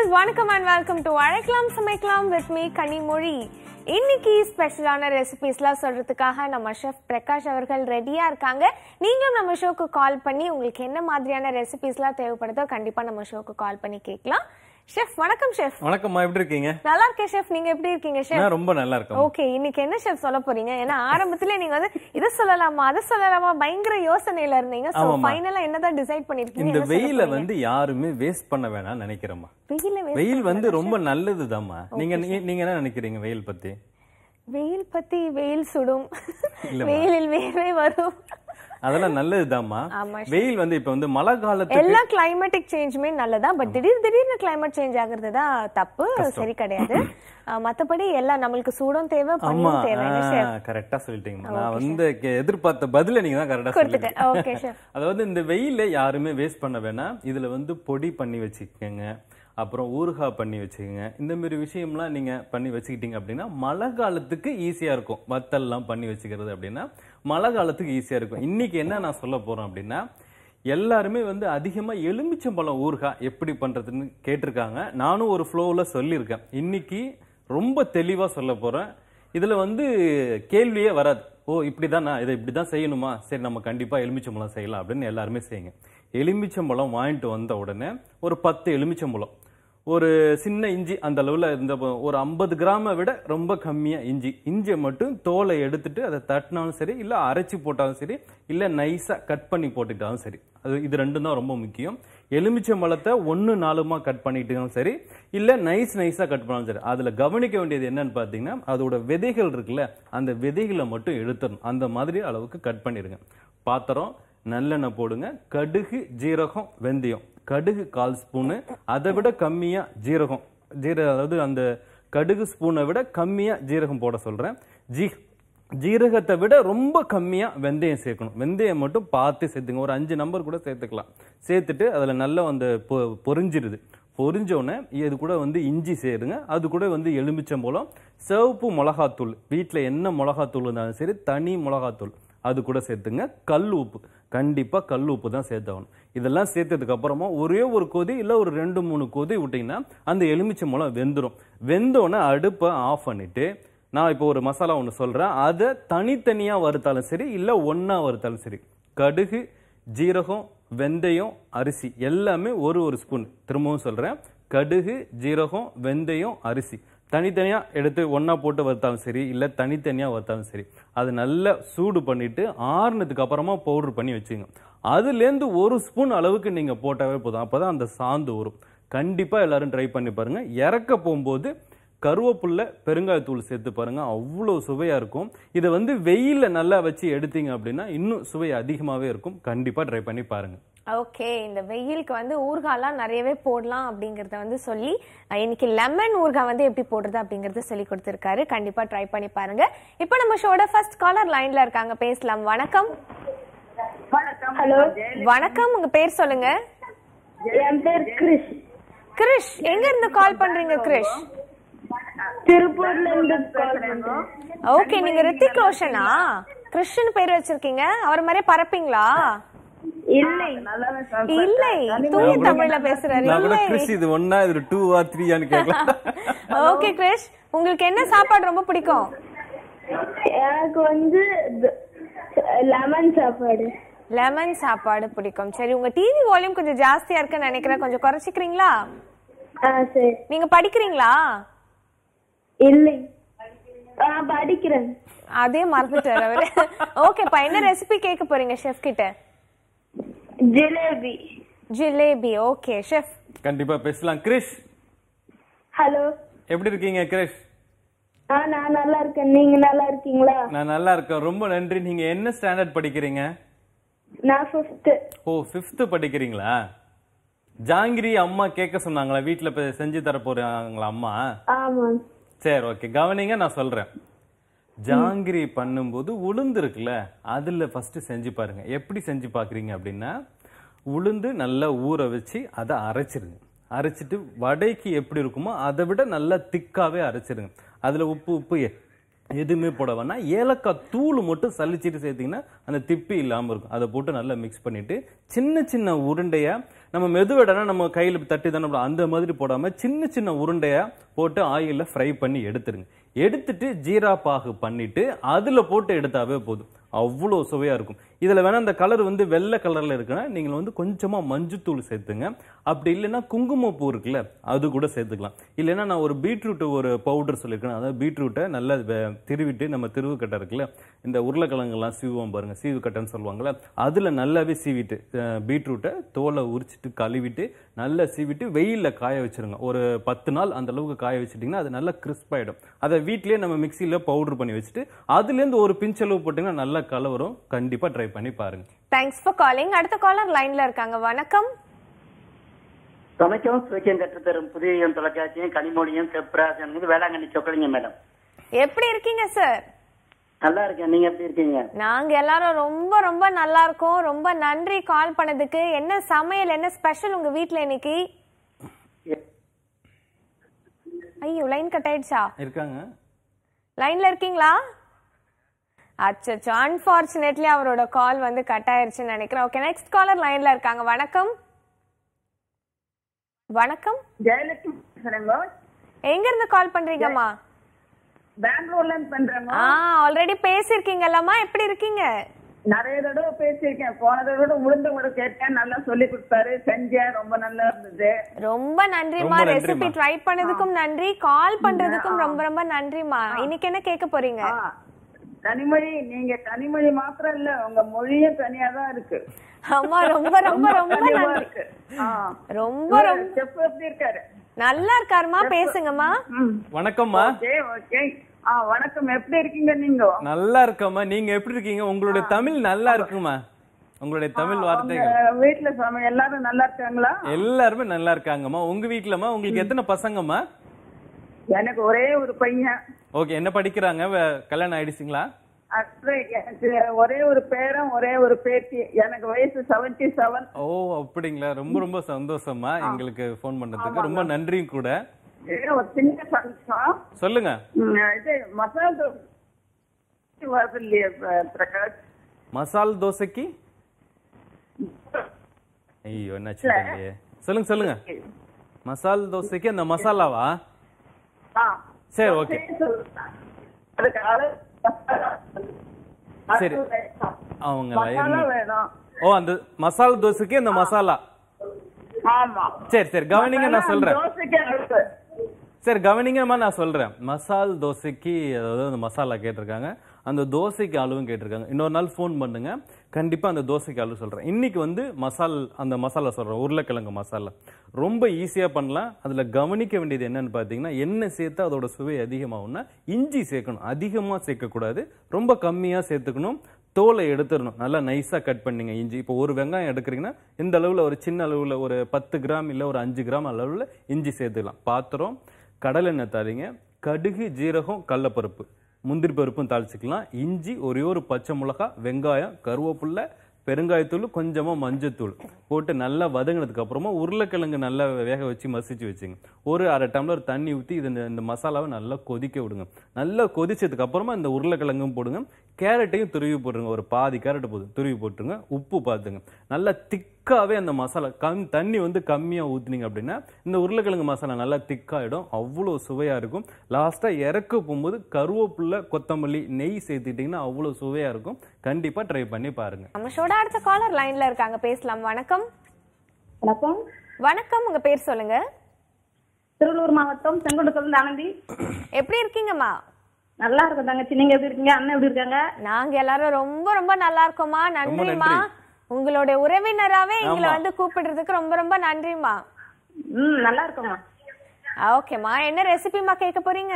Viewers வணக்கம் and welcome to அழைக்கலாம் சமைக்கலாம் வித் மீ கனிமொழி இன்னைக்கு ஸ்பெஷலான ரெசிபிஸ்லாம் சொல்றதுக்காக நம்ம ஷெஃப் பிரகாஷ் அவர்கள் ரெடியா இருக்காங்க நீங்களும் நம்ம ஷோக்கு கால் பண்ணி உங்களுக்கு என்ன மாதிரியான ரெசிபிஸ்லாம் தேவைப்படுதோ கண்டிப்பா நம்ம ஷோக்கு கால் பண்ணி கேட்கலாம் ஷெஃப் வணக்கம் ஷெஃப் வணக்கம்மா எப்படி இருக்கீங்க நல்லா இருக்கேன் ஷெஃப் நீங்க எப்படி இருக்கீங்க ஷெஃப் நான் ரொம்ப நல்லா இருக்கேன் ஓகே இன்னைக்கு என்ன ஷெஃப் சொல்ல போறீங்க ஏன்னா ஆரம்பத்துல நீங்க வந்து இதை சொல்லலாமா அதை சொல்லலாமா பயங்கர யோசனையில இருந்தீங்க சோ ஆமாம்மா. ஃபைனலா என்னதான் டிசைட் பண்ணிருக்கீங்க இந்த என்ன சொல்ல வெயில போறீங்க? வந்து யாருமே வேஸ்ட் பண்ண வேணாம் நினைக்கிறேம்மா வெயில waste வெயில் பண்ண வந்து வேண்டாம் ரொம்ப நல்லதுதாம்மா நீங்க நீ- நீங்க என்ன நினைக்கிறீங்க வெயில் பத்தி வெயில் பத்தி வெயில் சுடும் இல்லம்மா. வெயிலில் வேர்வை வரும் அதெல்லாம் நல்லதுதாம்மா ஆமா, வெயில் வந்து இப்ப வந்து மழை காலத்துக்கு எல்லா கிளைமேட்டிக் சேஞ்சுமே நல்லதா பட் திடீர் திடீர்னு கிளைமேட் சேஞ்ச் ஆகுறது தான் தப்பு சரி கிடையாது அஹ் மத்தபடி எல்லாம் நம்மளுக்கு சூடும் தேவை ஆமா பனியும் தேவை என்ன chef? கரெக்டா சொல்லிட்டீங்க நான் வந்து கே- எதிர்பார்த்த பதில நீங்க தான் கரெக்டா கொடுத்துட்டேன் சொல்லிட்டீங்க ஓகே ஷெஃப் அதாவது இந்த வெயில யாருமே வேஸ்ட் பண்ண வேணாம் இதுல வந்து பொடி பண்ணி வச்சுக்கோங்க அப்புறம் ஊறுகாய் பண்ணி வச்சுக்கோங்க இந்த மாதிரி விஷயம்லாம் நீங்க பண்ணி வச்சுக்கிட்டீங்க அப்படின்னா மழை காலத்துக்கு ஈஸியா இருக்கும் வத்தல்லாம் பண்ணி வச்சுக்கிறது அப்படின்னா மழை காலத்துக்கு ஈஸியா இருக்கும் இன்னைக்கு என்ன நான் சொல்ல போறேன் அப்படின்னா எல்லாருமே வந்து அதிகமா எலுமிச்சம்பழம் ஊறுகாய் எப்படி பண்றதுன்னு கேட்டிருக்காங்க நானும் ஒரு ஃப்ளோவில் சொல்லியிருக்கேன் இன்னைக்கு ரொம்ப தெளிவா சொல்ல போறேன் இதுல வந்து கேள்வியே வராது ஓ இப்படிதானா இதை இப்படிதான் செய்யணுமா சரி நம்ம கண்டிப்பா எலுமிச்சம்பழம் செய்யலாம் அப்படின்னு எல்லாருமே செய்யுங்க எலுமிச்சம்பழம் வாங்கிட்டு வந்த உடனே ஒரு பத்து எலுமிச்சம்பழம் ஒரு சின்ன இஞ்சி அந்த அளவுல இந்த ப- ஒரு ஐம்பது கிராமை விட ரொம்ப கம்மியா இஞ்சி இஞ்சியை மட்டும் தோலை எடுத்துட்டு அதை தட்டினாலும் சரி இல்ல அரைச்சி போட்டாலும் சரி இல்ல நைஸா கட் பண்ணி போட்டுட்டாலும் சரி அது இது ரெண்டும் தான் ரொம்ப முக்கியம் எலுமிச்சம்பழத்தை ஒன்னு நாலுமா கட் பண்ணிட்டாலும் சரி இல்ல நைஸ் நைஸா கட் பண்ணாலும் சரி அதுல கவனிக்க வேண்டியது என்னன்னு பாத்தீங்கன்னா அதோட விதைகள் இருக்குல்ல அந்த விதைகளை மட்டும் எடுத்துடணும் அந்த மாதிரி அளவுக்கு கட் பண்ணிடுங்க பாத்திரம் நல்லெண்ணெய் போடுங்க கடுகு ஜீரகம் வெந்தயம் கடுகு கால் ஸ்பூனு அதை விட கம்மியா ஜீரகம் ஜீர அதாவது அந்த கடுகு ஸ்பூனை விட கம்மியா ஜீரகம் போட சொல்றேன் ஜீ ஜீரகத்தை விட ரொம்ப கம்மியா வெந்தயம் சேர்க்கணும் வெந்தயம் மட்டும் பார்த்து சேர்த்துங்க ஒரு அஞ்சு நம்பர் கூட சேர்த்துக்கலாம் சேர்த்துட்டு அதுல நல்லா அந்த பொ- பொரிஞ்சிருது பொரிஞ்ச உடனே இது கூட வந்து இஞ்சி சேருங்க அது கூட வந்து எலுமிச்சம்பழம் சிவப்பு மிளகாத்தூள் வீட்டில் என்ன மிளகாத்தூள் இருந்தாலும் சரி தனி மிளகாத்தூள் அது கூட சேர்த்துங்க கல் உப்பு கண்டிப்பா கல் உப்பு தான் சேர்த்தாகணும் இதெல்லாம் சேர்த்ததுக்கு அப்புறமா ஒரே ஒரு கொதி இல்ல ஒரு ரெண்டு மூணு கொதி விட்டீங்கன்னா அந்த எலுமிச்சம்பழம் வெந்துடும் வெந்தோடனே அடுப்பை ஆஃப் பண்ணிட்டு நான் இப்போ ஒரு மசாலா ஒன்று சொல்றேன் அதை தனித்தனியா வறுத்தாலும் சரி இல்ல ஒண்ணா வறுத்தாலும் சரி கடுகு ஜீரகம் வெந்தயம் அரிசி எல்லாமே ஒரு ஒரு ஸ்பூன் திரும்பவும் சொல்றேன் கடுகு ஜீரகம் வெந்தயம் அரிசி தனித்தனியா எடுத்து ஒண்ணா போட்டு வறுத்தாலும் சரி இல்ல தனித்தனியா வறுத்தாலும் சரி அது நல்லா சூடு பண்ணிட்டு ஆறுனதுக்கு அப்புறமா பவுடர் பண்ணி வச்சுங்க அதுலேருந்து ஒரு ஸ்பூன் அளவுக்கு நீங்க போட்டாவே போதும் அப்பதான் அந்த சாந்து வரும் கண்டிப்பா எல்லாரும் ட்ரை பண்ணி பாருங்க இறக்க போகும்போது கருவேப்புல்ல பெருங்காயத்தூள் சேர்த்து பாருங்க அவ்வளோ சுவையா இருக்கும் இதை வந்து வெயில்ல நல்லா வச்சு எடுத்தீங்க அப்படின்னா இன்னும் சுவை அதிகமாவே இருக்கும் கண்டிப்பா ட்ரை பண்ணி பாருங்க ஓகே இந்த வெயிலுக்கு வந்து ஊறுகாலாம் நிறையவே போடலாம் அப்படிங்கறத வந்து சொல்லி அஹ், இன்னைக்கு லெமன் ஊறுகாய் வந்து எப்படி போடுறது அப்படிங்கறத சொல்லி கொடுத்திருக்காரு கண்டிப்பா ட்ரை பண்ணி பாருங்க இப்போ நம்ம ஷோட ஃபர்ஸ்ட் காலர் லைன்ல இருக்காங்க பேசலாம் வணக்கம் ஹலோ வணக்கம் உங்க பேர் சொல்லுங்க என் பேர் கிறிஸ் கிரிஷ் எங்க இருந்து கால் பண்றீங்க கிரிஷ் திருப்பூர்ல இருந்து கால் பண்றோம் ஓகே நீங்க ரித்திக் ரோஷனா கிறிஷ்னு பேர் வச்சிருக்கீங்க அவர் மாதிரியே பறப்பீங்களா இல்லை இல்லை தூய தமிழ்ல பேசுறாரு நான் கூட இல்லை கிறிஸ் இது ஒன்னா இது டூ ஆர் த்ரீயான்னு கேட்கலாம் ஓகே கிரிஷ் உங்களுக்கு என்ன சாப்பாடு ரொம்ப பிடிக்கும் எனக்கு வந்து லெமன் சாப்பாடு லெமன் சாப்பாடு பிடிக்கும் சரி உங்க டிவி வால்யூம் கொஞ்சம் ஜாஸ்தியா இருக்குன்னு நினைக்கிறேன் கொஞ்சம் குறைச்சிக்கிறீங்களா ஆ சரி நீங்க படிக்கிறீங்களா இல்லை ஆ படிக்கிறேன் அதே மறந்துட்டாரு அவரு ஓகேப்பா என்ன ரெசிபி கேட்க போறீங்க ஷெஃப் கிட்ட ஜிலேபி ஜிலேபி ஓகே ஷெஃப் கண்டிப்பா பேசலாம் கிரிஷ் ஹலோ எப்படி இருக்கீங்க கிரிஷ் ஆ நான் நல்லா இருக்கேன் நீங்க நல்லா இருக்கீங்களா நான் நல்லா இருக்கேன் ரொம்ப நன்றி நீங்க என்ன ஸ்டாண்டர்ட் படிக்கிறீங்க நான் ஃபிஃப்த்து ஓ ஃபிஃப்த்து படிக்கிறீங்களா ஜாங்கிரி அம்மா கேட்க சொன்னாங்களா வீட்ல போய் செஞ்சு தர போறாங்களா அம்மா ஆமாம் சரி ஓகே கவனிங்க நான் சொல்றேன் ஜாங்கிரி பண்ணும்போது உளுந்து இருக்குல்ல அதுல ஃபர்ஸ்ட் செஞ்சு பாருங்க எப்படி செஞ்சு பாக்குறீங்க அப்படின்னா உளுந்து நல்லா ஊற வச்சு அதை அரைச்சிருங்க அரைச்சிட்டு வடைக்கு எப்படி இருக்குமோ அதை விட நல்லா திக்காவே அரைச்சிருங்க அதுல உப்பு உப்பு எ- எதுவுமே போட வேணாம் ஏலக்காய் தூள் மட்டும் சலிச்சிட்டு சேர்த்தீங்கன்னா அந்த திப்பி இல்லாம இருக்கும் அதை போட்டு நல்லா மிக்ஸ் பண்ணிட்டு சின்ன சின்ன உருண்டையா நம்ம மெதுவடைனா நம்ம கையில தட்டி தானே போடுவோம். அந்த மாதிரி போடாம சின்ன சின்ன உருண்டையா போட்டு ஆயில்ல ஃப்ரை பண்ணி எடுத்துருங்க எடுத்துட்டு ஜீரா பாகு பண்ணிட்டு அதுல போட்டு எடுத்தாவே போதும் அவ்வளோ சுவையா இருக்கும் இதுல வேணா அந்த கலர் வந்து வெள்ளை கலர்ல இருக்குன்னா நீங்க வந்து கொஞ்சமா மஞ்சத்தூள் சேர்த்துங்க அப்படி இல்லைன்னா குங்குமப்பூ இருக்குல்ல அது கூட சேர்த்துக்கலாம் இல்லைன்னா நான் ஒரு பீட்ரூட் ஒரு பவுடர் சொல்லியிருக்கேன் அதாவது பீட்ரூட்டை நல்லா வெ- திருவிட்டு நம்ம திருவுக்கட்டை இருக்குல்ல இந்த உருளைக்கிழங்குலாம் சீவுவோம் பாருங்க சீவுக்கட்டைன்னு சொல்லுவாங்கல்ல அதுல நல்லாவே சீவிட்டு அஹ், பீட்ரூட்டை தோலை உரிச்சிட்டு கழுவிட்டு நல்லா சீவிட்டு வெயில்ல காய வச்சிருங்க ஒரு பத்து நாள் அந்த அளவுக்கு காய வச்சிட்டிங்கன்னா அது நல்லா crisp ஆயிடும் அதை வீட்லயே நம்ம மிக்சியில பவுடர் பண்ணி வச்சுட்டு அதுலேருந்து ஒரு பிஞ்ச் அளவு போட்டிங்கன்னா நல்லா கலவரும் கண்டிப்பா ட்ரை பண்ணி பாருங்க தேங்க்ஸ் ஃபார் காலிங் அடுத்த காலர் லைன்ல இருக்காங்க வணக்கம் சமைக்கவும் சுவைக்கும் கற்றுத்தரும் புதிய தொலைக்காட்சியும் கனிமொழியும் செப்ராஜன் வந்து வேளாங்கண்ணி சொக்கலிங்க மேடம் எப்படி இருக்கீங்க சார் நல்லா இருக்கேன் நீங்க எப்படி இருக்கீங்க நாங்க எல்லாரும் ரொம்ப ரொம்ப நல்லா இருக்கோம் ரொம்ப நன்றி கால் பண்ணதுக்கு என்ன சமையல் என்ன ஸ்பெஷல் உங்க வீட்ல இன்னைக்கு ஐயோ லைன் கட் ஆயிடுச்சா இருக்காங்க லைன்ல இருக்கீங்களா அச்சச்சோ அன்பார்ச்சுனேட்லி அவரோட கால் வந்து கட் ஆயிருச்சுன்னு நினைக்கிறேன் ஓகே நெக்ஸ்ட் காலர் லைன்ல இருக்காங்க வணக்கம் வணக்கம் ஜெயலட்சுமி பேசுறேங்க எங்க இருந்து கால் பண்றீங்கம்மா பெங்களூர்ல இருந்து பண்றேங்க ஆ ஆல்ரெடி பேசிருக்கீங்கல்லம்மா எப்படி இருக்கீங்க நிறைய தடவை பேசியிருக்கேன் போன தடவை உளுந்து கூட கேட்டேன் நல்லா சொல்லி கொடுத்தாரு செஞ்சேன் ரொம்ப நல்லா இருந்தது ரொம்ப நன்றிமா ரொம்ப ரெசிபி நன்றிம்மா. ட்ரை பண்ணதுக்கும் நன்றி கால் பண்றதுக்கும் ரொம்ப ரொம்ப நன்றிமா இன்னைக்கு என்ன கேட்க போறீங்க ஆ, கனிமொழி நீங்க கனிமொழி மாத்திரம் இல்ல உங்க மொழியும் தனியா தான் இருக்கு ஆமா ரொம்ப ரொம்ப ரொம்ப தனியா நன்றி இருக்கு ஆ. ரொம்ப இவரு ரொம்ப செஃப் எப்படி இருக்காரு நல்லா இருக்காருமா பேசுங்கம்மா ம். வணக்கம்மா ஓகே ஓகே ஆ வணக்கம் எப்படி இருக்கீங்க நீங்க நல்லா இருக்கம்மா நீங்க எப்படி இருக்கீங்க உங்களுடைய தமிழ் நல்லா இருக்குமா உங்களுடைய தமிழ் வார்த்தைகள் உங்க வீட்டுல சம எல்லாரும் நல்லா இருக்காங்களா எல்லாருமே நல்லா இருக்காங்கம்மா உங்க வீட்லம்மா உங்களுக்கு எத்தனை பசங்கம்மா எனக்கு ஒரே ஒரு பையன் ஓகே என்ன படிக்கிறாங்க வே- கல்யாணம் ஆயிடுச்சுங்களா அப்புறம் எனக்கு ஒரே ஒரு பேரன் ஒரே ஒரு பேத்தி எனக்கு வயசு செவன்டி செவன் ஓ அப்படிங்களா ரொம்ப ரொம்ப சந்தோஷமா எங்களுக்கு ஃபோன் பண்ணதுக்கு ரொம்ப நன்றியும் கூட ஒரு சின்ன சந்தோஷம் சொல்லுங்க ம், இது மசால் தோசை வருது இல்லையா ப- பிரகாஷ் மசால் தோசைக்கு ஐயோ என்னாச்சு தெரியலையே. சொல்லுங்க சொல்லுங்க மசால் தோசைக்கு அந்த மசாலாவா ஆ சரி ஓகே அதுக்கு அளவு சரி. அவங்களா மசாலா இருந்து- வேணும் ஓ அந்த மசால் தோசைக்கு அந்த மசாலா ஆமா சரி சரி கவனிங்க நான் சொல்றேன் தோசைக்கு அளவு சரி கவனிங்கம்மா நான் சொல்றேன் மசால் தோசைக்கு அதாவது அந்த மசாலா கேட்டிருக்காங்க அந்த தோசைக்கு அளவும் கேட்டிருக்காங்க இன்னொரு நாள் ஃபோன் பண்ணுங்க கண்டிப்பா அந்த தோசைக்கு அளவு சொல்றேன் இன்னைக்கு வந்து மசால் அந்த மசாலா சொல்றேன் உருளைக்கிழங்கு மசாலா ரொம்ப ஈஸியா பண்ணலாம் அதுல கவனிக்க வேண்டியது என்னன்னு பாத்தீங்கன்னா எண்ணெய் சேர்த்து அதோட சுவை அதிகமாகும்னா இஞ்சி சேர்க்கணும் அதிகமா சேர்க்கக்கூடாது ரொம்ப கம்மியா சேர்த்துக்கணும் தோலை எடுத்துடணும் நல்லா நைஸா கட் பண்ணீங்க இஞ்சி இப்போ ஒரு வெங்காயம் எடுக்கிறீங்கன்னா இந்த அளவுல ஒரு சின்ன அளவுல ஒரு பத்து கிராம் இல்ல ஒரு அஞ்சு கிராம் அளவுல இஞ்சி சேர்த்துக்கலாம் பாத்திரம் கடலெண்ணெய் தாளிங்க கடுகு ஜீரகம் கடலப்பருப்பு முந்திரி பருப்பும் தாளிச்சுக்கலாம் இஞ்சி ஒரே ஒரு பச்சை மிளகாய் வெங்காயம் கருவேப்பில்லை பெருங்காயத்தூள் கொஞ்சமா மஞ்சத்தூள் போட்டு நல்லா வதங்கினதுக்கு அப்புறமா உருளைக்கிழங்கு நல்லா வேக வச்சு மசிச்சு வச்சுங்க ஒரு அரை டம்ளர் தண்ணி ஊற்றி இது இந்த- இந்த மசாலாவை நல்லா கொதிக்க விடுங்க நல்லா கொதிச்சதுக்கு அப்புறமா இந்த உருளைக்கிழங்கும் போடுங்க கேரட்டையும் துருவி போட்டுருங்க ஒரு பாதி கேரட் போதும் துருவி போட்டுருங்க உப்பு பார்த்துங்க நல்லா திக்காவே அந்த மசாலா கம் தண்ணி வந்து கம்மியா ஊத்துனீங்க அப்படின்னா இந்த உருளைக்கிழங்கு மசாலா நல்லா திக்காயிடும் அவ்வளோ சுவையா இருக்கும் லாஸ்டா இறக்க போகும்போது கருவேப்பிலை கொத்தமல்லி நெய் சேர்த்துக்கிட்டீங்கன்னா அவ்வளோ சுவையா இருக்கும் கண்டிப்பா ட்ரை பண்ணி பாருங்க நம்ம ஷோட அடுத்த காலர் லைன்ல இருக்காங்க பேசலாம் வணக்கம் வணக்கம் வணக்கம் உங்க பேர் சொல்லுங்க திருவள்ளூர் மாவட்டம் செங்கோட்டத்துல ஆனந்தி எப்படி இருக்கீங்கம்மா நல்லா இருக்கும் தங்கச்சி நீங்க எப்படி இருக்கீங்க அண்ணன் எப்படி இருக்காங்க நாங்க எல்லாரும் ரொம்ப ரொம்ப நல்லா இருக்கோம்மா நன்றிமா நன்றி. உங்களுடைய உறவினராவே எங்களை ஆமா. வந்து கூப்பிடுறதுக்கு ரொம்ப ரொம்ப நன்றிமா ம் நல்லா இருக்கோம்மா ஓகேம்மா என்ன ரெசிபிமா கேட்க போறீங்க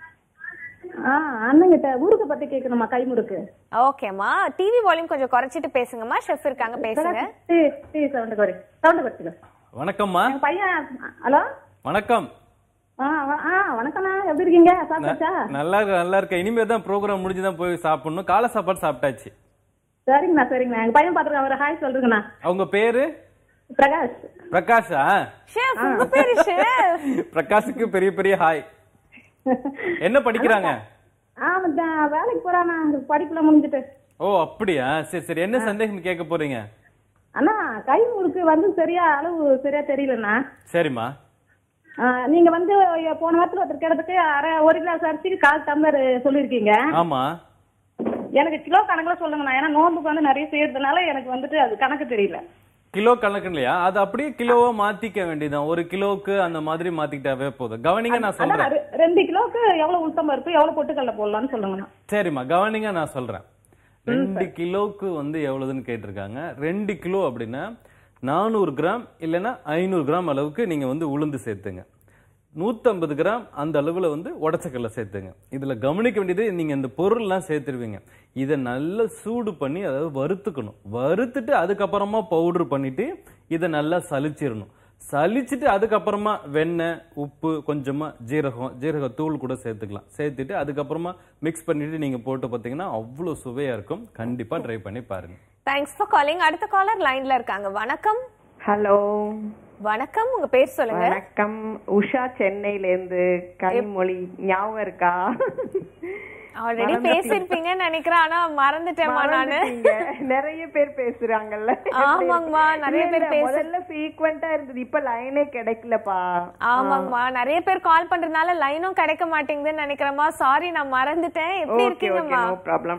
ஆ அண்ணங்கிட்ட ஊருக்கு பத்தி கேட்கணுமா கைமுறுக்கு ஓகேம்மா டிவி வால்யூம் கொஞ்சம் குறைச்சிட்டு பேசுங்கம்மா ஷெஃப் இருக்காங்க பேசுங்க டிவி சவுண்ட் குறை சவுண்ட் குறைச்சிக்க வணக்கம்மா என் பையன் ஹலோ வணக்கம் ஆ வ- ஆ வணக்கண்ணா எப்படி இருக்கீங்க சாப்பிட்டாச்சா நல்லா இருக்க நல்லா இருக்க இனிமே தான் ப்ரோக்ராம் முடிஞ்சுதான் போய் சாப்பிடணும் காலை சாப்பாடு சாப்பிட்டாச்சு சரிங்கண்ணா சரிங்கண்ணா எங்க பையன் பாத்துருக்கேன் அவரை ஹாய் சொல்றேங்கண்ணா அவங்க பேரு பிரகாஷ் பிரகாஷா ஷெஃப் உங்க பேரு ஷெஃப் பிரகாஷுக்கு பெரிய பெரிய ஹாய் என்ன படிக்கிறாங்க ஆ மச்சான், வேலைக்கு போறானா படிப்புல முடிஞ்சிட்டு ஓ அப்படியா சரி சரி என்ன சந்தேகம் கேட்க போறீங்க அண்ணா கை முறுக்கு வந்து சரியா அளவு சரியா தெரியலண்ணா சரிம்மா ஆ, நீங்க வந்து போன வாரத்துல ஒருத்தர் கேட்டதுக்கு அரை ஒரு கிளாஸ் அரிசிக்கு கால் டம்ளர் சொல்லியிருக்கீங்க ஆமா எனக்கு கிலோ கணக்குல சொல்லுங்கண்ணா ஏன்னா நோம்புக்கு வந்து நிறைய செய்யறதுனால எனக்கு வந்துட்டு அது கணக்கு தெரியல கிலோ கணக்கு இல்லையா அது அப்படியே கிலோவா மாத்திக்க வேண்டியதுதான் ஒரு கிலோவுக்கு அந்த மாதிரி மாத்திக்கிட்டாவே போதும் கவனிங்க நான் அண்ணா சொல்றேன் ரெ- ரெண்டு கிலோக்கு எவ்வளவு உளுத்தம் பருப்பு எவ்வளவு பொட்டுக்கடலை போடலாம்னு சொல்லுங்கண்ணா சரிம்மா கவனிங்க நான் சொல்றேன் ரெண்டு கிலோவுக்கு வந்து எவ்வளவுன்னு கேட்டிருக்காங்க ரெண்டு கிலோ அப்படின்னா நானூறு கிராம் இல்லைன்னா ஐநூறு கிராம் அளவுக்கு நீங்க வந்து உளுந்து சேர்த்துங்க நூத்தம்பது கிராம் அந்த அளவுல வந்து உடச்சக்கல்ல சேர்த்துங்க இதுல கவனிக்க வேண்டியது நீங்க இந்த பொருள்லாம் சேர்த்துருவீங்க இதை நல்லா சூடு பண்ணி அதாவது வறுத்துக்கணும் வறுத்துட்டு அதுக்கப்புறமா பவுடர் பண்ணிட்டு இதை நல்லா சலிச்சிடணும் சலிச்சிட்டு அதுக்கப்புறமா வெண்ணெய் உப்பு கொஞ்சமா ஜீரகம் ஜீரக தூள் கூட சேர்த்துக்கலாம் சேர்த்துட்டு அதுக்கப்புறமா மிக்ஸ் பண்ணிட்டு நீங்க போட்டு பார்த்தீங்கன்னா அவ்வளோ சுவையா இருக்கும் கண்டிப்பா ட்ரை பண்ணி பாருங்க தேங்க்ஸ் ஃபார் காலிங் அடுத்த காலர் லைன்ல இருக்காங்க வணக்கம் ஹலோ வணக்கம் உங்க பேர் சொல்லுங்க வணக்கம் உஷா சென்னையில இருந்து கனிமொழி ஞாபகம் இருக்கா ஆல்ரெடி மறந்துட்டீங்க. பேசிருப்பீங்கன்னு நினைக்கிறேன் ஆனா மறந்துட்டேமா நானு மறந்துட்டீங்க. நிறைய பேர் பேசுறாங்கல்ல ஆமாங்கம்மா, நிறைய இல்ல, பேர் இல்ல, பேசு- முதல்ல ஃப்ரீக்வெண்டா இருந்தது இப்ப லைனே கிடைக்கலப்பா ஆமாங்கம்மா நிறைய பேர் கால் பண்றதுனால லைனும் கிடைக்க மாட்டேங்குதுன்னு நினைக்கிறேம்மா சாரி நான் மறந்துட்டேன் எப்படி ஓகே ஓகே இருக்கீங்கம்மா நோ ப்ராப்ளம்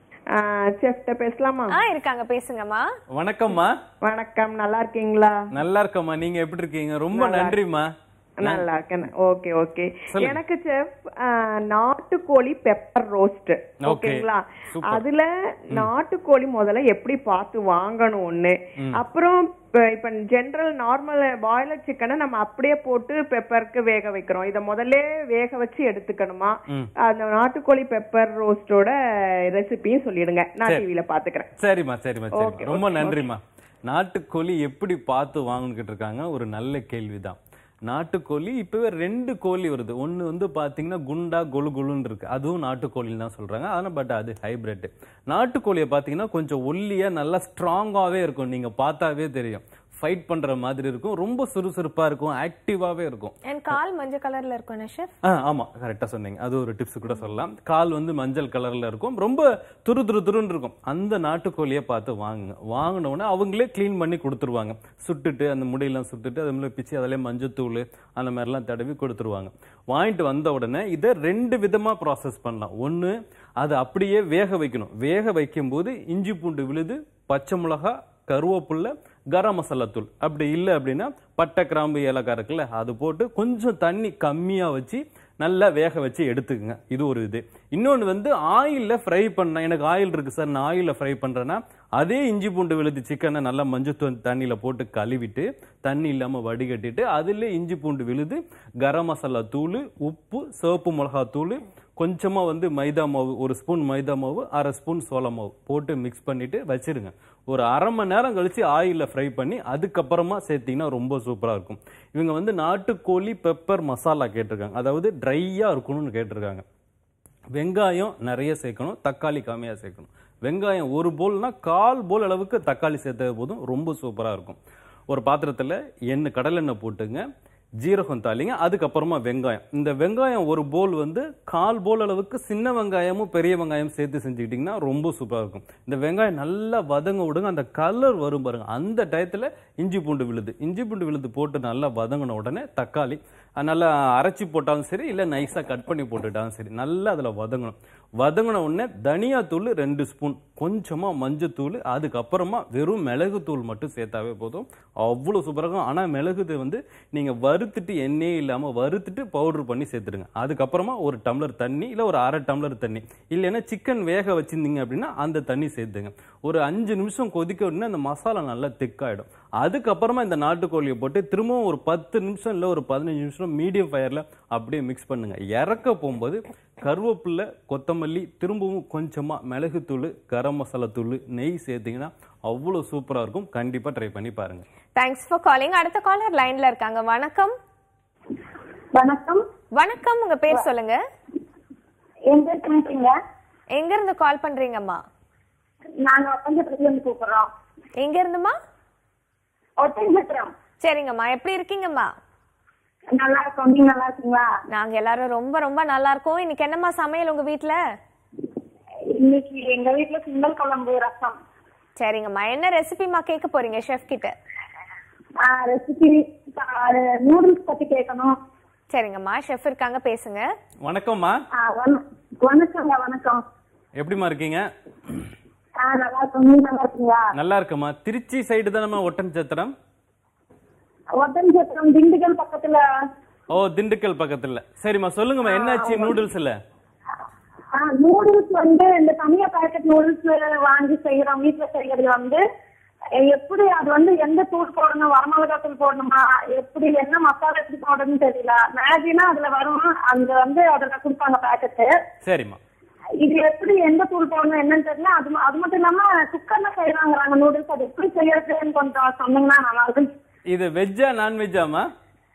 செஃப்ட பேசலாமா ஆ இருக்காங்க பேசுங்கம்மா வணக்கம்மா வணக்கம் நல்லா இருக்கீங்களா நல்லா இருக்கம்மா நீங்க எப்படி இருக்கீங்க ரொம்ப நன்றிம்மா நல்லா இருக்கேன் ஓகே ஓகே சொல்லுங்க. எனக்கு செஃப் நாட்டுக்கோழி பெப்பர் ரோஸ்ட் Okay. ஓகேங்களா Super. அதுல நாட்டுக்கோழி முதல்ல எப்படி பார்த்து வாங்கணும் ஒண்ணு அப்புறம் இப்ப- இப்ப ஜெனரல் நார்மல் பாய்லர் சிக்கனை நம்ம அப்படியே போட்டு பெப்பருக்கு வேக வைக்கிறோம் இத முதல்ல வேக வச்சு எடுத்துக்கணுமா ம். அந்த நாட்டுக்கோழி பெப்பர் ரோஸ்டோட ரெசிபியும் சொல்லிடுங்க நான் சரி. டிவில பாத்துக்கிறேன் சரிம்மா சரிம்மா Okay, சரிம்மா ரொம்ப okay, நன்றிம்மா நாட்டுக்கோழி எப்படி பார்த்து வாங்கணும்னு இருக்காங்க ஒரு நல்ல கேள்விதான் நாட்டுக்கோழி இப்பவே ரெண்டு கோழி வருது ஒன்னு வந்து பாத்தீங்கன்னா குண்டா கொழு கொழுன்னு இருக்கு அதுவும் நாட்டுக்கோழின்னு தான் சொல்றாங்க ஆனா பட் அது ஹைபிரிட் நாட்டுக்கோழியை பாத்தீங்கன்னா கொஞ்சம் ஒல்லியா நல்லா ஸ்ட்ராங்காவே இருக்கும் நீங்க பார்த்தாவே தெரியும் ஃபைட் பண்ற மாதிரி இருக்கும் ரொம்ப சுறுசுறுப்பா இருக்கும் ஆக்டிவாவே இருக்கும் என் கால் மஞ்சள் கலர்ல இருக்கும் ஷெஃப் ஆ ஆமா கரெக்டா சொன்னீங்க அது ஒரு டிப்ஸ் கூட சொல்லலாம் கால் வந்து மஞ்சள் கலர்ல இருக்கும் ரொம்ப துரு துரு துருன்னு இருக்கும் அந்த நாட்டுக்கோழியை பார்த்து வாங்குங்க வாங்கின உடனே அவங்களே க்ளீன் பண்ணி கொடுத்துருவாங்க சுட்டுட்டு அந்த முடியெல்லாம் சுட்டுட்டு அது மேலே பிச்சு அதிலே மஞ்சத்தூள் அந்த மாதிரிலாம் தடவி கொடுத்துருவாங்க வாங்கிட்டு வந்த உடனே இதை ரெண்டு விதமா ப்ராசஸ் பண்ணலாம் ஒன்று அதை அப்படியே வேக வைக்கணும் வேக வைக்கும்போது இஞ்சி பூண்டு விழுது பச்சை மிளகா கருவேப்புல்ல கரம் மசாலா தூள் அப்படி இல்லை அப்படின்னா பட்டை கிராம்பு ஏலக்காய் இருக்குல்ல அது போட்டு கொஞ்சம் தண்ணி கம்மியா வச்சு நல்லா வேக வச்சு எடுத்துக்கங்க இது ஒரு இது இன்னொன்று வந்து ஆயிலில் ஃப்ரை பண்ண எனக்கு ஆயில் இருக்கு சார் நான் ஆயிலில் ஃப்ரை பண்றேன்னா அதே இஞ்சி பூண்டு விழுது சிக்கனை நல்லா மஞ்சள் தண்ணியில் போட்டு கழுவிட்டு தண்ணி இல்லாமல் வடிகட்டிட்டு அதில் இஞ்சி பூண்டு விழுது கரம் மசாலா தூள் உப்பு சிவப்பு மிளகா தூள் கொஞ்சமாக வந்து மைதா மாவு ஒரு ஸ்பூன் மைதா மாவு அரை ஸ்பூன் சோள மாவு போட்டு மிக்ஸ் பண்ணிட்டு வச்சிருங்க ஒரு அரை மணி நேரம் கழிச்சு ஆயிலில் ஃப்ரை பண்ணி அதுக்கப்புறமா சேர்த்தீங்கன்னா ரொம்ப சூப்பராக இருக்கும் இவங்க வந்து நாட்டுக்கோழி பெப்பர் மசாலா கேட்டிருக்காங்க அதாவது ட்ரையாக இருக்கணும்னு கேட்டிருக்காங்க வெங்காயம் நிறைய சேர்க்கணும் தக்காளி கம்மியாக சேர்க்கணும் வெங்காயம் ஒரு போல்னா கால் போல் அளவுக்கு தக்காளி சேர்த்தது போதும் ரொம்ப சூப்பராக இருக்கும் ஒரு பாத்திரத்தில் எண்ணெய் கடலெண்ணெய் போட்டுங்க ஜீரகம் தாளிங்க அதுக்கப்புறமா வெங்காயம் இந்த வெங்காயம் ஒரு போல் வந்து கால் போல் அளவுக்கு சின்ன வெங்காயமும் பெரிய வெங்காயம் சேர்த்து செஞ்சுக்கிட்டிங்கன்னா ரொம்ப சூப்பராக இருக்கும் இந்த வெங்காயம் நல்லா வதங்க விடுங்க அந்த கலர் வரும் பாருங்க அந்த டயத்தில் இஞ்சி பூண்டு விழுது இஞ்சி பூண்டு விழுது போட்டு நல்லா வதங்கின உடனே தக்காளி அது நல்லா அரைச்சி போட்டாலும் சரி இல்லை நைஸாக கட் பண்ணி போட்டுட்டாலும் சரி நல்லா அதில் வதங்கணும் வதங்கின உடனே தனியாத்தூள் ரெண்டு ஸ்பூன் கொஞ்சமாக மஞ்சத்தூள் அதுக்கப்புறமா வெறும் மிளகுத்தூள் மட்டும் சேர்த்தாவே போதும் அவ்வளோ சூப்பராக இருக்கும் ஆனால் மிளகுது வந்து நீங்கள் வறுத்துட்டு எண்ணெயே இல்லாமல் வறுத்துட்டு பவுடர் பண்ணி சேர்த்துடுங்க அதுக்கப்புறமா ஒரு டம்ளர் தண்ணி இல்லை ஒரு அரை டம்ளர் தண்ணி இல்லைன்னா சிக்கன் வேக வச்சிருந்தீங்க அப்படின்னா அந்த தண்ணி சேர்த்துங்க ஒரு அஞ்சு நிமிஷம் கொதிக்க உடனே அந்த மசாலா நல்லா திக்காயிடும் அதுக்கப்புறமா இந்த நாட்டுக்கோழியை போட்டு திரும்பவும் ஒரு பத்து நிமிஷம் இல்லை ஒரு பதினஞ்சு நிமிஷம் மீடியம் ஃபயரில் அப்படியே மிக்ஸ் பண்ணுங்க இறக்க போகும்போது கருவேப்பிலை கொத்தமல்லி திரும்பவும் கொஞ்சமாக மிளகுத்தூள் கரம் மசாலா தூள் நெய் சேர்த்தீங்கன்னா அவ்வளோ சூப்பராக இருக்கும் கண்டிப்பாக ட்ரை பண்ணி பாருங்க தேங்க்ஸ் ஃபார் காலிங் அடுத்த காலர் லைன்ல இருக்காங்க வணக்கம் வணக்கம் வணக்கம் உங்க பேர் சொல்லுங்க எங்க இருக்கீங்க எங்க இருந்து கால் பண்றீங்கம்மா நாங்க ஒட்டஞ்சத்திரத்துல இருந்து கூப்பிடுறோம் எங்க இருந்துமா ஒட்டஞ்சத்திரம் சரிங்கம்மா எப்படி இருக்கீங்கம்மா நல்லா இருக்கோம் நீங்க நல்லா இருக்கீங்களா நாங்க எல்லாரும் ரொம்ப ரொம்ப நல்லா இருக்கோம் இன்னைக்கு என்னம்மா சமையல் உங்க வீட்ல இன்னைக்கு எங்க வீட்டுல சுண்டல் குழம்பு ரசம் சரிங்கம்மா என்ன ரெசிபிமா கேட்க போறீங்க ஷெஃப் கிட்ட ரெசிபி நூடுல்ஸ் பத்தி கேட்கணும் சரிங்கம்மா ஷெஃப் இருக்காங்க பேசுங்க வணக்கம்மா ஆ, வண- வணக்கங்க வணக்கம் எப்படிம்மா இருக்கீங்க ஆ நல்லா இருக்கும் நீங்க நல்லா இருக்கீங்களா நல்லா இருக்கம்மா திருச்சி சைடு தானம்மா ஒட்டன் சத்திரம் ஒட்டன்சத்திரம் திண்டுக்கல் பக்கத்துல ஓ திண்டுக்கல் பக்கத்துல சரிம்மா சொல்லுங்கம்மா என்னாச்சு நூடுல்ஸ்ல நூடுல்ஸ் வந்து இந்த தனியா பேக்கெட் நூடுல்ஸ் வாங்கி செய்யறோம் வீட்டுல செய்யறது வந்து அஹ், எப்படி அது வந்து எந்த தூள் போடணும் வரமிளகா தூள் போடணுமா எப்படி என்ன மசாலா எப்படி போடணும்னு தெரியல மேகினா அதுல வரும் அங்க வந்து அதுல கொடுப்பாங்க பேக்கெட்டு சரிம்மா இது எப்படி எந்த தூள் போடணும் என்னன்னு தெரியல அது ம- அது மட்டும் இல்லாம குக்கர்ல செய்யறாங்கிறாங்க நூடுல்ஸ் அது எப்படி செய்யறதுன்னு கொஞ்சம் சொன்னீங்கன்னா நல்லா இருக்கும் இது வெஜ்ஜா நான்வெஜ்ஜாமா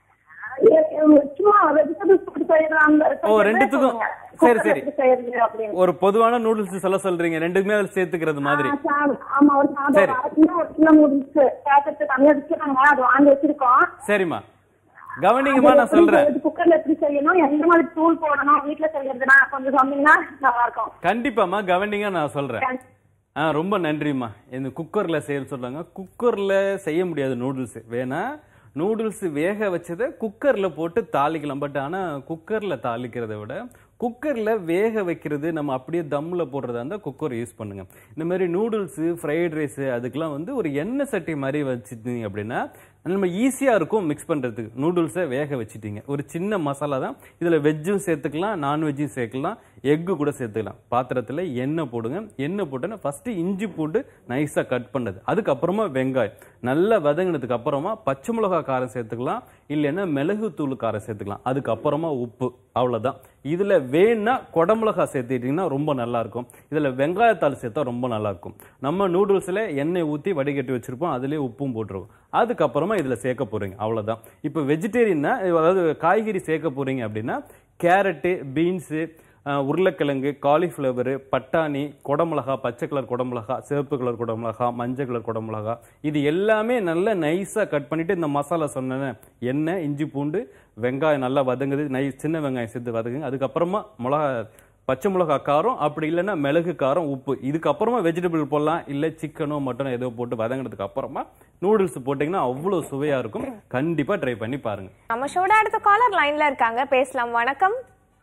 எ- எ- சும்மா வெஜிடபிள்ஸ் போட்டு செய்யறாங்க ஓ, ரெண்டுத்துக்கும். சரி, சரி. செய்யறது அப்படின்னு ஒரு பொதுவான நூடுல்ஸ் சொல்ல சொல்றீங்க ரெண்டுக்குமே அதில் சேர்த்துக்கிறது மாதிரி ஆ, சா- ஆமா ஒரு சாதம் சரி. ஒரு அரை கிலோ ஒரு கிலோ நூடுல்ஸ் பேக்கெட் தனியா விற்கிறாங்க அது வாங்கி வச்சிருக்கோம் சரிம்மா கவனிங்கம்மா நான் சொல்றேன் குக்கர்ல எப்படி செய்யணும் எந்த மாதிரி தூள் போடணும் வீட்டுல செய்யறதுனா கொஞ்சம் சொன்னீங்கன்னா நல்லா இருக்கும் கண்டிப்பாம்மா கவனிங்க நான் சொல்றேன் ஆ ரொம்ப நன்றிம்மா இந்த குக்கரில் செய்ய சொல்றாங்க குக்கரில் செய்ய முடியாது நூடுல்ஸ் வேணா நூடுல்ஸ் வேக வச்சதை குக்கரில் போட்டு தாளிக்கலாம் பட் ஆனால் குக்கரில் தாளிக்கிறத விட குக்கரில் வேக வைக்கிறது நம்ம அப்படியே தம்மில் போடுறதா இருந்தால் குக்கர் யூஸ் பண்ணுங்க இந்த மாதிரி நூடுல்ஸு ஃப்ரைட் ரைஸு அதுக்கெல்லாம் வந்து ஒரு எண்ணெய் சட்டி மாதிரி வச்சுட்டீங்க அப்படின்னா நம்ம ஈஸியாக இருக்கும் மிக்ஸ் பண்ணுறதுக்கு நூடுல்ஸை வேக வச்சுட்டீங்க ஒரு சின்ன மசாலா தான் இதில் வெஜ்ஜும் சேர்த்துக்கலாம் நான்வெஜ்ஜும் சேர்க்கலாம் எக்கு கூட சேர்த்துக்கலாம் பாத்திரத்தில் எண்ணெய் போடுங்க எண்ணெய் போட்டோன்னா ஃபஸ்ட்டு இஞ்சி பூண்டு நைஸாக கட் பண்ணது அதுக்கப்புறமா வெங்காயம் நல்லா வதங்கினதுக்கு அப்புறமா பச்சை மிளகா காரம் சேர்த்துக்கலாம் இல்லைன்னா மிளகு தூள் காரம் சேர்த்துக்கலாம் அதுக்கப்புறமா உப்பு அவ்வளோதான் இதில் வேணா குடமிளகா சேர்த்துக்கிட்டிங்கன்னா ரொம்ப நல்லா இருக்கும் இதில் வெங்காயத்தாள் சேர்த்தா ரொம்ப நல்லா இருக்கும் நம்ம நூடுல்ஸில் எண்ணெய் ஊற்றி வடிகட்டி வச்சிருப்போம் அதுலேயே உப்பும் போட்டுருவோம் அதுக்கப்புறமா இதில் சேர்க்க போகிறீங்க அவ்வளோதான் இப்போ வெஜிடேரியன்னா அதாவது காய்கறி சேர்க்க போகிறீங்க அப்படின்னா கேரட்டு பீன்ஸு உருளைக்கிழங்கு காலிஃப்ளவரு பட்டாணி குடமிளகா பச்சை கலர் குடமிளகா சிவப்பு கலர் குடமிளகா மஞ்சள் கலர் குடமிளகா இது எல்லாமே நல்லா நைஸாக கட் பண்ணிட்டு இந்த மசாலா சொன்னேன் எண்ணெய் இஞ்சி பூண்டு வெங்காயம் நல்லா வதங்குது நைஸ் சின்ன வெங்காயம் சேர்த்து வதங்குங்க அதுக்கப்புறமா மிளகா பச்சை மிளகா காரம் அப்படி இல்லைன்னா மிளகு காரம் உப்பு இதுக்கப்புறமா வெஜிடபிள் போடலாம் இல்லை சிக்கனோ மட்டனோ ஏதோ போட்டு வதங்கினதுக்கு அப்புறமா நூடுல்ஸ் போட்டிங்கன்னா அவ்வளோ சுவையாக இருக்கும் கண்டிப்பாக ட்ரை பண்ணி பாருங்க நம்ம ஷோட அடுத்த காலர் லைன்ல இருக்காங்க பேசலாம் வணக்கம்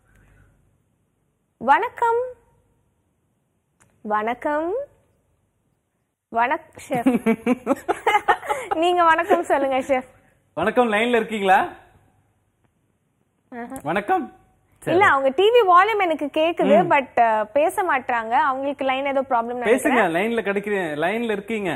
வணக்கம் வணக்கம் வணக் ஷெஃப் நீங்க வணக்கம் சொல்லுங்க ஷெஃப் வணக்கம் லைன்ல இருக்கீங்களா வணக்கம் சரி. இல்ல அவங்க டிவி வால்யூம் எனக்கு கேக்குது பட் பேச மாட்டாங்க அவங்களுக்கு லைன் ஏதோ ப்ராப்ளம் பேசுங்க லைன்ல கிடைக்கிறேன் லைன்ல இருக்கீங்க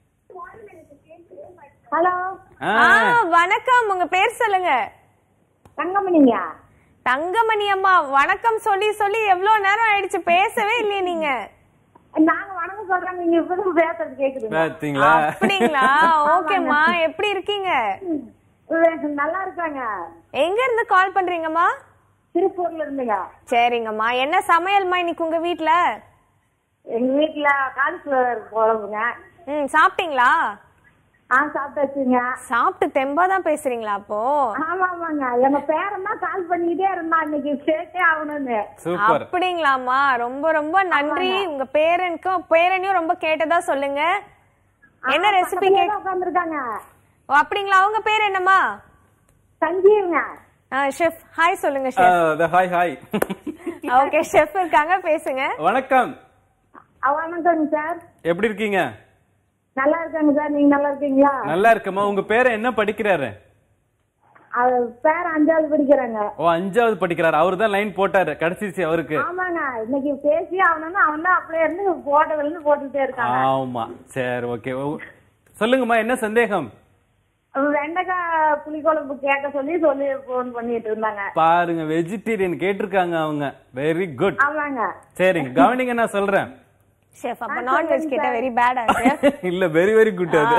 ஹலோ ஆ, வணக்கம் உங்க பேர் சொல்லுங்க தங்கமணிங்க தங்கமணி அம்மா வணக்கம் சொல்லி சொல்லி எவ்வளவு நேரம் ஆயிடுச்சு பேசவே இல்லையே நீங்க நாங்க வணக்கம் சொல்றாங்க நீங்க இப்பதான் பேசுறது கேக்குதுங்க பாத்தீங்களா அப்படிங்களா ஓகேம்மா எப்படி இருக்கீங்க நல்லா இருக்காங்க எங்க இருந்து கால் பண்றீங்கம்மா திருப்பூர்ல இருந்துங்க சரிங்கம்மா என்ன சமையல்மா இன்னைக்கு உங்க வீட்ல எங்க வீட்டுல காலிஃபிளவர் குழம்புங்க ம் சாப்பிட்டீங்களா ஆ சாப்பிட்டாச்சுங்க சாப்பிட்டு தெம்பா தான் பேசுறீங்களா அப்போ ஆமா ஆமாங்க எங்க பேரம்மா கால் பண்ணிக்கிட்டே இருந்தா இன்னைக்கு சேர்த்தே ஆகணும்னு சூப்பர் அப்படிங்களாம்மா ரொம்ப ரொம்ப நன்றி உங்க பேரனுக்கும் பேரனையும் ரொம்ப கேட்டதா சொல்லுங்க என்ன ரெசிபி கேக் உட்காந்துருக்காங்க ஓ, அப்படிங்களா அவங்க பேர் என்னம்மா சஞ்சீவங்க ஷெஃப் ஹாய் சொல்லுங்க chef hi hi okay chef இருக்காங்க பேசுங்க வணக்கம் வணக்கங்க சார் எப்படி இருக்கீங்க நல்லா இருக்காங்க சார் நீங்க நல்லா இருக்கீங்களா நல்லா இருக்கம்மா உங்க பேரை என்ன படிக்கிறாரு அது பேர் அஞ்சாவது படிக்கிறாங்க ஓ அஞ்சாவது படிக்கிறாரு அவரு தான் லைன் போட்டாரு கிடைச்சிருச்சு அவருக்கு ஆமாங்க இன்னைக்கு பேசி ஆகணும்னு அவன் தான் அப்படியே இருந்து போட்டதுல இருந்து போட்டுட்டே இருக்காங்க ஆமா சரி ஓகே சொல்லுங்கம்மா என்ன சந்தேகம் வெண்டைக்காய் புளிக்குழம்பு கேட்க சொல்லி சொல்லி போன் பண்ணிட்டு இருந்தாங்க பாருங்க வெஜிடேரியன் கேட்டிருக்காங்க அவங்க வெரி குட் ஆமாங்க சரிங்க கவனிங்க நான் சொல்றேன் ஷெஃப் அப்ப நான்வெஜ் கேட்டா வெரி பேடா ஷெஃப் இல்ல வெரி வெரி குட் அது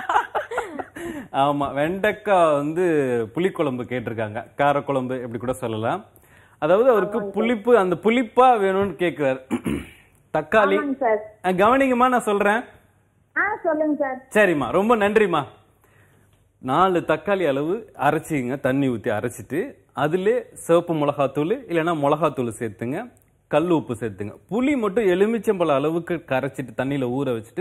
ஆமா வெண்டைக்காய் வந்து புளிக்குழம்பு கேட்டிருக்காங்க காரக்குழம்பு இப்படி கூட சொல்லலாம் அதாவது அவருக்கு புளிப்பு அந்த புளிப்பா வேணும்னு கேக்குறாரு தக்காளி ஆமாங்க சார் அஹ், கவனிங்கம்மா நான் சொல்றேன் ஆ சொல்லுங்க சார் சரிம்மா ரொம்ப நன்றிம்மா நாலு தக்காளி அளவு அரைச்சிங்க தண்ணி ஊற்றி அரைச்சிட்டு அதிலே சிவப்பு மிளகாத்தூள் இல்லைன்னா மிளகாத்தூள் சேர்த்துங்க கல் உப்பு சேர்த்துங்க புளி மட்டும் எலுமிச்சம்பழம் அளவுக்கு கரைச்சிட்டு தண்ணியில் ஊற வச்சுட்டு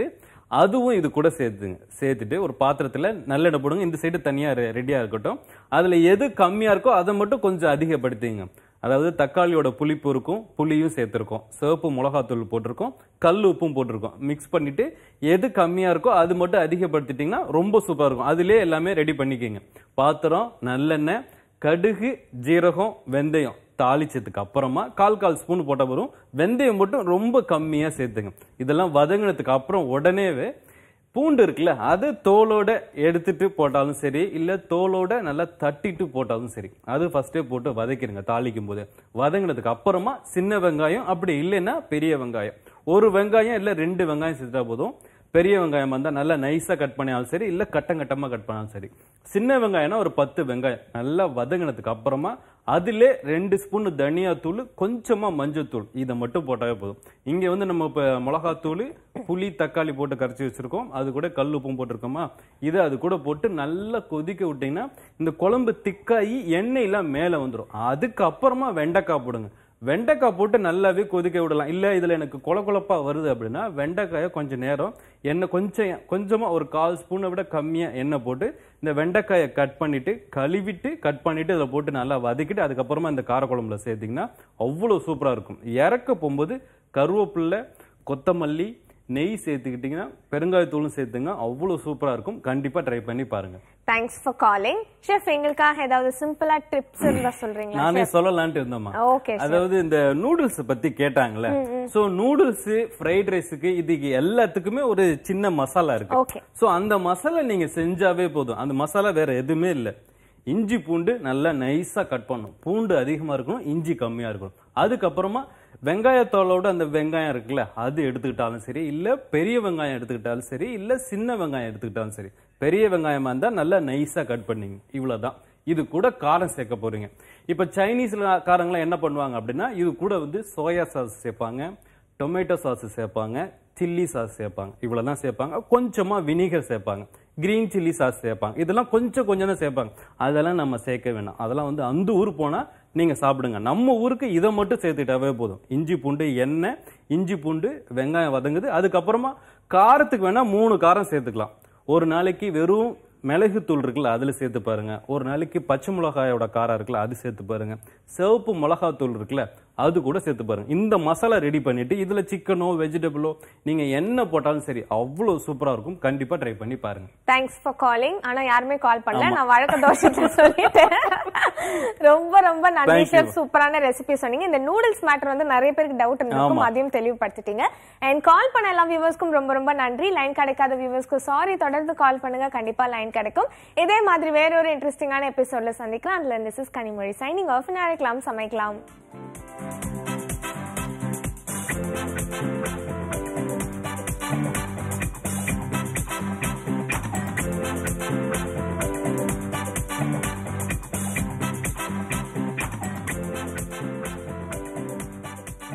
அதுவும் இது கூட சேர்த்துங்க சேர்த்துட்டு ஒரு பாத்திரத்துல நல்லெண்ணெய் போடுங்க இந்த சைடு தனியா ரெ- ரெடியா இருக்கட்டும் அதுல எது கம்மியா இருக்கோ அதை மட்டும் கொஞ்சம் அதிகப்படுத்திங்க அதாவது தக்காளியோட புளிப்பு இருக்கும் புளியும் சேர்த்துருக்கோம் சிவப்பு மிளகாத்தூள் போட்டிருக்கோம் கல் உப்பும் போட்டிருக்கோம் மிக்ஸ் பண்ணிட்டு எது கம்மியா இருக்கோ அது மட்டும் அதிகப்படுத்திட்டீங்கன்னா ரொம்ப சூப்பரா இருக்கும் அதுலயே எல்லாமே ரெடி பண்ணிக்கோங்க பாத்திரம் நல்லெண்ணெய் கடுகு ஜீரகம் வெந்தயம் தாளிச்சதுக்கு அப்புறமா கால் கால் ஸ்பூன் போட்ட வரும் வெந்தயம் மட்டும் ரொம்ப கம்மியா சேர்த்துங்க இதெல்லாம் வதங்கினதுக்கு அப்புறம் உடனேவே பூண்டு இருக்குல்ல அது தோலோட எடுத்துட்டு போட்டாலும் சரி இல்ல தோலோட நல்லா தட்டிட்டு போட்டாலும் சரி அது ஃபர்ஸ்டே போட்டு வதக்கிடுங்க தாளிக்கும் போது வதங்கினதுக்கு அப்புறமா சின்ன வெங்காயம் அப்படி இல்லைன்னா பெரிய வெங்காயம் ஒரு வெங்காயம் இல்ல ரெண்டு வெங்காயம் சேர்த்தா போதும் பெரிய வெங்காயம் வந்தா நல்லா நைஸா கட் பண்ணினாலும் சரி இல்ல கட்டம் கட்டமா கட் பண்ணாலும் சரி சின்ன வெங்காயம்னா ஒரு பத்து வெங்காயம் நல்லா வதங்கினதுக்கு அப்புறமா அதிலே ரெண்டு ஸ்பூன் தனியாத்தூள் கொஞ்சமா மஞ்சத்தூள் இதை மட்டும் போட்டாவே போதும் இங்க வந்து நம்ம இப்ப மிளகாத்தூள் புளி தக்காளி போட்டு கரைச்சி வச்சிருக்கோம் அது கூட கல் உப்பும் போட்டிருக்கோமா இதை அது கூட போட்டு நல்லா கொதிக்க விட்டீங்கன்னா இந்த குழம்பு திக்காயி எண்ணெயெல்லாம் மேல வந்துடும் அதுக்கப்புறமா வெண்டைக்காய் போடுங்க வெண்டைக்காய் போட்டு நல்லாவே கொதிக்க விடலாம் இல்ல இதுல எனக்கு கொல கொலப்பா வருது அப்படின்னா வெண்டைக்காயை கொஞ்சம் நேரம் எண்ணெய் கொஞ்சம் கொஞ்சமா ஒரு கால் ஸ்பூனை விட கம்மியா எண்ணெய் போட்டு இந்த வெண்டைக்காயை கட் பண்ணிட்டு கழுவிட்டு கட் பண்ணிட்டு இதில் போட்டு நல்லா வதக்கிட்டு அதுக்கப்புறமா இந்த காரக்குழம்புல சேர்த்தீங்கன்னா அவ்வளவு சூப்பரா இருக்கும் இறக்க போகும்போது கருவேப்பில்லை கொத்தமல்லி நெய் சேர்த்துக்கிட்டீங்கன்னா பெருங்காயத்தூளும் சேர்த்துங்க அவ்வளவு சூப்பரா இருக்கும் கண்டிப்பா ட்ரை பண்ணி பாருங்க தேங்க்ஸ் ஃபார் காலிங் ஷெஃப் எங்களுக்காக ஏதாவது சிம்பிளா டிப்ஸ் இருந்தா சொல்றீங்களா நானே சொல்லலான்ட்டு இருந்தோமா ஓகே அதாவது இந்த நூடுல்ஸ் பத்தி கேட்டாங்கல்ல சோ நூடுல்ஸ் ஃப்ரைட் ரைஸுக்கு இதுக்கு எல்லாத்துக்குமே ஒரு சின்ன மசாலா இருக்கு ஓகே சோ அந்த மசாலா நீங்க செஞ்சாவே போதும் அந்த மசாலா வேற எதுவுமே இல்ல இஞ்சி பூண்டு நல்லா நைஸா கட் பண்ணணும் பூண்டு அதிகமா இருக்கணும் இஞ்சி கம்மியா இருக்கணும் அதுக்கப்புறமா வெங்காயத்தோலோட அந்த வெங்காயம் இருக்குல்ல அது எடுத்துக்கிட்டாலும் சரி இல்ல பெரிய வெங்காயம் எடுத்துக்கிட்டாலும் சரி இல்ல சின்ன வெங்காயம் எடுத்துக்கிட்டாலும் சரி பெரிய வெங்காயமா இருந்தா நல்லா நைஸா கட் பண்ணீங்க இவ்வளவுதான் இது கூட காரம் சேர்க்க போறீங்க இப்ப சைனீஸ்ல காரங்களாம் என்ன பண்ணுவாங்க அப்படின்னா இது கூட வந்து சோயா சாஸ் சேர்ப்பாங்க டொமேட்டோ சாஸ் சேர்ப்பாங்க சில்லி சாஸ் சேர்ப்பாங்க இவ்வளவுதான் சேர்ப்பாங்க கொஞ்சமா வினிகர் சேர்ப்பாங்க கிரீன் சில்லி சாஸ் சேர்ப்பாங்க இதெல்லாம் கொஞ்சம் கொஞ்சம் தான் சேர்ப்பாங்க அதெல்லாம் நம்ம சேர்க்க வேணாம் அதெல்லாம் வந்து அந்த ஊர் போனா நீங்க சாப்பிடுங்க நம்ம ஊருக்கு இதை மட்டும் சேர்த்துட்டாவே போதும் இஞ்சி பூண்டு எண்ணெய் இஞ்சி பூண்டு வெங்காயம் வதங்குது அதுக்கப்புறமா காரத்துக்கு வேணா மூணு காரம் சேர்த்துக்கலாம் ஒரு நாளைக்கு வெறும் மிளகுத்தூள் இருக்குல்ல அதுல சேர்த்து பாருங்க ஒரு நாளைக்கு பச்சை மிளகாயோட காரம் இருக்குல்ல அது சேர்த்து பாருங்க சிவப்பு மிளகாத்தூள் இருக்குல்ல அது கூட சேர்த்து பாருங்க இந்த மசாலா ரெடி பண்ணிட்டு இதுல சிக்கனோ வெஜிடபிளோ நீங்க என்ன போட்டாலும் சரி அவ்வளவு சூப்பரா இருக்கும் கண்டிப்பா ட்ரை பண்ணி பாருங்க தேங்க்ஸ் ஃபார் காலிங் ஆனா யாருமே கால் பண்ணல நான் வழக்க தோஷத்தை சொல்லிட்டேன் ரொம்ப ரொம்ப நன்றி Thank you. ஷெஃப் சூப்பரான ரெசிபி சொன்னீங்க இந்த நூடுல்ஸ் மேட்டர் வந்து நிறைய பேருக்கு டவுட் இருந்திருக்கும் ஆமா. அதையும் தெளிவுபடுத்திட்டீங்க அண்ட் கால் பண்ண எல்லா வியூவர்ஸ்க்கும் ரொம்ப ரொம்ப நன்றி லைன் கிடைக்காத வியூவர்ஸ்க்கு சாரி தொடர்ந்து கால் பண்ணுங்க கண்டிப்பா லைன் கிடைக்கும் இதே மாதிரி வேற ஒரு இன்ட்ரெஸ்டிங்கான எபிசோட்ல சந்திக்கலாம் அதுல this is Kanimozhi signing off அழைக்கலாம் சமைக்கலாம்